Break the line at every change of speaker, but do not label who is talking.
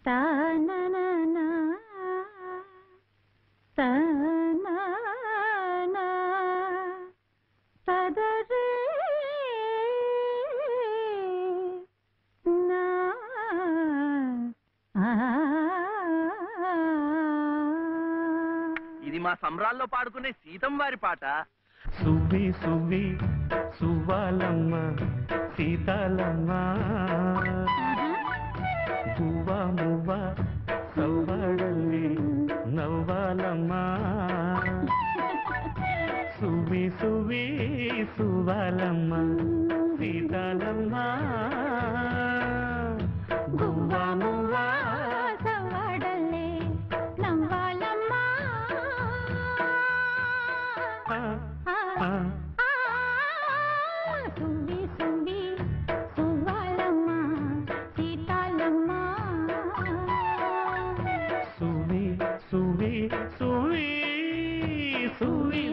తానననా, తాననా, తదరే, నా, ఆ.
ఇది మా సంబరాల్లో పాడుకునే సీతం వారి పాట
సువ్వి సువ్వి సువ్వాలమ్మ సీతాలమ్మ గువ్వ మువ్వ సవ్వడల్లి నవ్వాలమ్మ సువ్వి సువ్వి సువ్వాలమ్మ సీతాలమ్మ గువ్వ మువ్వ
సవ్వడల్లే నవ్వాలమ్మా.
ఆ,
ఆ,
ఆ.
ఆ, సువ్వి సువ్వి సువ్వాలమ్మ, సీతాలమ్మ.
సువి సువి సువి సువి